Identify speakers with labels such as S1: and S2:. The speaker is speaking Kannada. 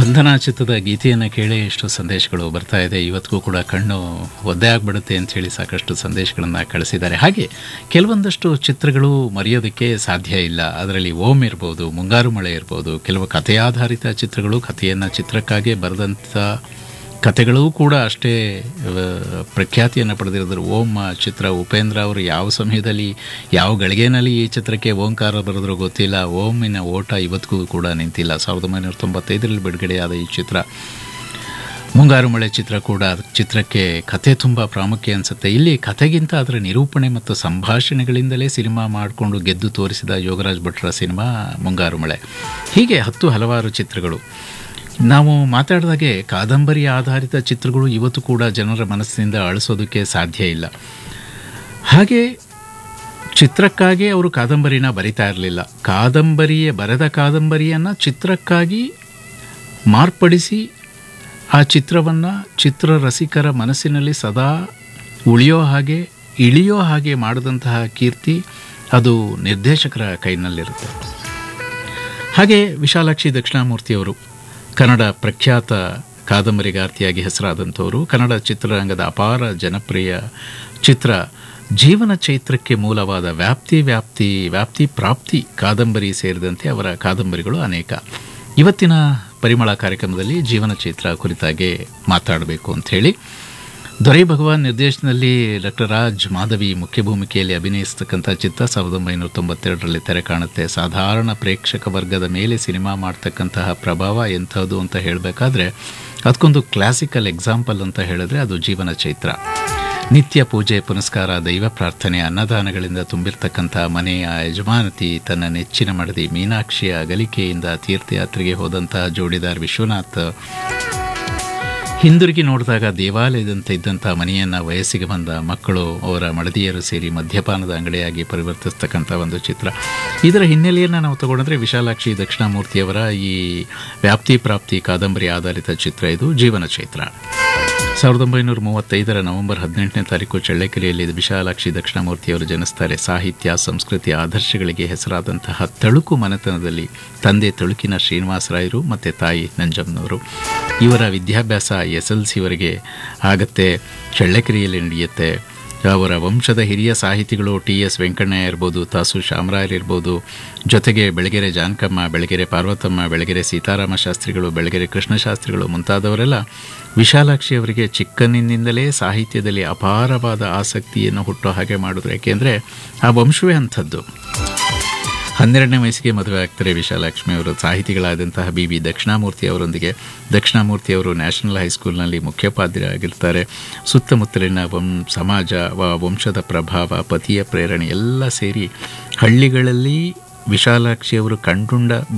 S1: ಬಂಧನ ಚಿತ್ರದ ಗೀತೆಯನ್ನು ಕೇಳಿ ಎಷ್ಟು ಸಂದೇಶಗಳು ಬರ್ತಾ ಇದೆ ಇವತ್ತಿಗೂ ಕೂಡ ಕಣ್ಣು ಒದ್ದೆ ಆಗಿಬಿಡುತ್ತೆ ಅಂತ ಹೇಳಿ ಸಾಕಷ್ಟು ಸಂದೇಶಗಳನ್ನು ಕಳಿಸಿದ್ದಾರೆ ಹಾಗೆ ಕೆಲವೊಂದಷ್ಟು ಚಿತ್ರಗಳು ಮರೆಯೋದಕ್ಕೆ ಸಾಧ್ಯ ಇಲ್ಲ ಅದರಲ್ಲಿ ಓಂ ಇರ್ಬೋದು ಮುಂಗಾರು ಮಳೆ ಇರ್ಬೋದು ಕೆಲವು ಕಥೆಯಾಧಾರಿತ ಚಿತ್ರಗಳು ಕಥೆಯನ್ನು ಚಿತ್ರಕ್ಕಾಗಿ ಬರೆದಂಥ ಕಥೆಗಳೂ ಕೂಡ ಅಷ್ಟೇ ಆ, ಪ್ರಖ್ಯಾತಿಯನ್ನು ಪಡೆದಿರೋದ್ರ ಓಂ ಚಿತ್ರ ಉಪೇಂದ್ರ ಅವರು ಯಾವ ಸಮಯದಲ್ಲಿ ಯಾವ ಗಳಿಗೆನಲ್ಲಿ ಈ ಚಿತ್ರಕ್ಕೆ ಓಂಕಾರ ಬರೆದ್ರು ಗೊತ್ತಿಲ್ಲ ಓಮಿನ ಓಟ ಇವತ್ತಿಗೂ ಕೂಡ ನಿಂತಿಲ್ಲ ಸಾವಿರದ ಒಂಬೈನೂರ ತೊಂಬತ್ತೈದರಲ್ಲಿ ಬಿಡುಗಡೆಯಾದ ಈ ಚಿತ್ರ ಮುಂಗಾರು ಮಳೆ ಚಿತ್ರ ಕೂಡ ಚಿತ್ರಕ್ಕೆ ಕಥೆ ತುಂಬ ಪ್ರಾಮುಖ್ಯ ಅನಿಸುತ್ತೆ ಇಲ್ಲಿ ಕಥೆಗಿಂತ ಅದರ ನಿರೂಪಣೆ ಮತ್ತು ಸಂಭಾಷಣೆಗಳಿಂದಲೇ ಸಿನಿಮಾ ಮಾಡಿಕೊಂಡು ಗೆದ್ದು ತೋರಿಸಿದ ಯೋಗರಾಜ್ ಭಟ್ರ ಸಿನಿಮಾ ಮುಂಗಾರು ಮಳೆ ಹೀಗೆ ಹತ್ತು ಹಲವಾರು ಚಿತ್ರಗಳು ನಾವು ಮಾತಾಡಿದಾಗೆ ಕಾದಂಬರಿ ಆಧಾರಿತ ಚಿತ್ರಗಳು ಇವತ್ತು ಕೂಡ ಜನರ ಮನಸ್ಸಿನಿಂದ ಅಳಿಸೋದಕ್ಕೆ ಸಾಧ್ಯ ಇಲ್ಲ ಹಾಗೆ ಚಿತ್ರಕ್ಕಾಗಿ ಅವರು ಕಾದಂಬರಿನ ಬರಿತಾ ಇರಲಿಲ್ಲ ಕಾದಂಬರಿಯ ಬರೆದ ಕಾದಂಬರಿಯನ್ನು ಚಿತ್ರಕ್ಕಾಗಿ ಮಾರ್ಪಡಿಸಿ ಆ ಚಿತ್ರವನ್ನು ಚಿತ್ರ ರಸಿಕರ ಮನಸ್ಸಿನಲ್ಲಿ ಸದಾ ಉಳಿಯೋ ಹಾಗೆ ಇಳಿಯೋ ಹಾಗೆ ಮಾಡಿದಂತಹ ಕೀರ್ತಿ ಅದು ನಿರ್ದೇಶಕರ ಕೈನಲ್ಲಿರುತ್ತೆ ಹಾಗೆ ವಿಶಾಲಾಕ್ಷಿ ದಕ್ಷಿಣಾಮೂರ್ತಿಯವರು ಕನ್ನಡ ಪ್ರಖ್ಯಾತ ಕಾದಂಬರಿಗಾರ್ತಿಯಾಗಿ ಹೆಸರಾದಂಥವರು ಕನ್ನಡ ಚಿತ್ರರಂಗದ ಅಪಾರ ಜನಪ್ರಿಯ ಚಿತ್ರ ಜೀವನ ಚೈತ್ರಕ್ಕೆ ಮೂಲವಾದ ವ್ಯಾಪ್ತಿ ವ್ಯಾಪ್ತಿ ವ್ಯಾಪ್ತಿ ಪ್ರಾಪ್ತಿ ಕಾದಂಬರಿ ಸೇರಿದಂತೆ ಅವರ ಕಾದಂಬರಿಗಳು ಅನೇಕ ಇವತ್ತಿನ ಪರಿಮಳ ಕಾರ್ಯಕ್ರಮದಲ್ಲಿ ಜೀವನ ಚೈತ್ರ ಕುರಿತಾಗೆ ಮಾತಾಡಬೇಕು ಅಂಥೇಳಿ ದೊರೆ ಭಗವಾನ್ ನಿರ್ದೇಶನದಲ್ಲಿ ಡಾಕ್ಟರ್ ರಾಜ್ ಮಾಧವಿ ಮುಖ್ಯ ಭೂಮಿಕೆಯಲ್ಲಿ ಅಭಿನಯಿಸ್ತಕ್ಕಂಥ ಚಿತ್ರ ಸಾವಿರದ ಒಂಬೈನೂರ ತೊಂಬತ್ತೆರಡರಲ್ಲಿ ತೆರೆ ಕಾಣುತ್ತೆ ಸಾಧಾರಣ ಪ್ರೇಕ್ಷಕ ವರ್ಗದ ಮೇಲೆ ಸಿನಿಮಾ ಮಾಡ್ತಕ್ಕಂತಹ ಪ್ರಭಾವ ಎಂಥದ್ದು ಅಂತ ಹೇಳಬೇಕಾದ್ರೆ ಅದಕ್ಕೊಂದು ಕ್ಲಾಸಿಕಲ್ ಎಕ್ಸಾಂಪಲ್ ಅಂತ ಹೇಳಿದ್ರೆ ಅದು ಜೀವನ ಚೈತ್ರ ನಿತ್ಯ ಪೂಜೆ ಪುನಸ್ಕಾರ ದೈವ ಪ್ರಾರ್ಥನೆ ಅನ್ನದಾನಗಳಿಂದ ತುಂಬಿರ್ತಕ್ಕಂಥ ಮನೆಯ ಯಜಮಾನತಿ ತನ್ನ ನೆಚ್ಚಿನ ಮಡದಿ ಮೀನಾಕ್ಷಿಯ ಅಗಲಿಕೆಯಿಂದ ತೀರ್ಥಯಾತ್ರೆಗೆ ಹೋದಂತಹ ಜೋಡಿದಾರ್ ವಿಶ್ವನಾಥ್ ಹಿಂದಿರುಗಿ ನೋಡಿದಾಗ ದೇವಾಲಯದಂತೆ ಇದ್ದಂಥ ಮನೆಯನ್ನು ವಯಸ್ಸಿಗೆ ಬಂದ ಮಕ್ಕಳು ಅವರ ಮಡದಿಯರು ಸೇರಿ ಮದ್ಯಪಾನದ ಅಂಗಡಿಯಾಗಿ ಪರಿವರ್ತಿಸ್ತಕ್ಕಂಥ ಒಂದು ಚಿತ್ರ ಇದರ ಹಿನ್ನೆಲೆಯನ್ನು ನಾವು ತಗೊಂಡ್ರೆ ವಿಶಾಲಾಕ್ಷಿ ದಕ್ಷಿಣಾಮೂರ್ತಿಯವರ ಈ ವ್ಯಾಪ್ತಿ ಪ್ರಾಪ್ತಿ ಕಾದಂಬರಿ ಆಧಾರಿತ ಚಿತ್ರ ಇದು ಜೀವನ ಚೈತ್ರ ಸಾವಿರದ ಒಂಬೈನೂರ ಮೂವತ್ತೈದರ ನವೆಂಬರ್ ಹದಿನೆಂಟನೇ ತಾರೀಕು ಚಳ್ಳಕೆರೆಯಲ್ಲಿ ವಿಶಾಲಾಕ್ಷಿ ದಕ್ಷಿಣಾಮೂರ್ತಿಯವರು ಜನಿಸ್ತಾರೆ ಸಾಹಿತ್ಯ ಸಂಸ್ಕೃತಿ ಆದರ್ಶಗಳಿಗೆ ಹೆಸರಾದಂತಹ ತಳುಕು ಮನೆತನದಲ್ಲಿ ತಂದೆ ತಳುಕಿನ ಶ್ರೀನಿವಾಸರಾಯರು ಮತ್ತು ತಾಯಿ ನಂಜಮ್ಮನವರು ಇವರ ವಿದ್ಯಾಭ್ಯಾಸ ಎಸ್ ಎಲ್ ಸಿವರೆಗೆ ಆಗತ್ತೆ ಚಳ್ಳಕೆರೆಯಲ್ಲಿ ನಡೆಯುತ್ತೆ ಅವರ ವಂಶದ ಹಿರಿಯ ಸಾಹಿತಿಗಳು ಟಿ ಎಸ್ ವೆಂಕಣ್ಣಯ್ಯ ಇರ್ಬೋದು ತಾಸು ಶಾಮರಾಯರ್ ಇರ್ಬೋದು ಜೊತೆಗೆ ಬೆಳಗೆರೆ ಜಾನಕಮ್ಮ ಬೆಳಗೆರೆ ಪಾರ್ವತಮ್ಮ ಬೆಳಗೆರೆ ಸೀತಾರಾಮ ಶಾಸ್ತ್ರಿಗಳು ಬೆಳಗೆರೆ ಕೃಷ್ಣಶಾಸ್ತ್ರಿಗಳು ಮುಂತಾದವರೆಲ್ಲ ವಿಶಾಲಾಕ್ಷಿ ಅವರಿಗೆ ಚಿಕ್ಕಂದಿನಿಂದಲೇ ಸಾಹಿತ್ಯದಲ್ಲಿ ಅಪಾರವಾದ ಆಸಕ್ತಿಯನ್ನು ಹುಟ್ಟೋ ಹಾಗೆ ಮಾಡಿದ್ರು ಯಾಕೆಂದರೆ ಆ ವಂಶವೇ ಅಂಥದ್ದು ಹನ್ನೆರಡನೇ ವಯಸ್ಸಿಗೆ ಮದುವೆ ಆಗ್ತಾರೆ ವಿಶಾಲಕ್ಷ್ಮಿ ಅವರು ಸಾಹಿತಿಗಳಾದಂತಹ ಬಿ ವಿ ದಕ್ಷಿಣಾಮೂರ್ತಿ ಅವರೊಂದಿಗೆ ದಕ್ಷಿಣಾಮೂರ್ತಿ ಅವರು ನ್ಯಾಷನಲ್ ಹೈಸ್ಕೂಲ್ನಲ್ಲಿ ಮುಖ್ಯೋಪಾಧ್ಯಾಯರಾಗಿರ್ತಾರೆ ಸುತ್ತಮುತ್ತಲಿನ ವಂಶ ಸಮಾಜ ವ- ವಂಶದ ಪ್ರಭಾವ ಪತಿಯ ಪ್ರೇರಣೆ ಎಲ್ಲ ಸೇರಿ ಹಳ್ಳಿಗಳಲ್ಲಿ ವಿಶಾಲಾಕ್ಷಿ ಅವರು ಕಂಡುಂಡ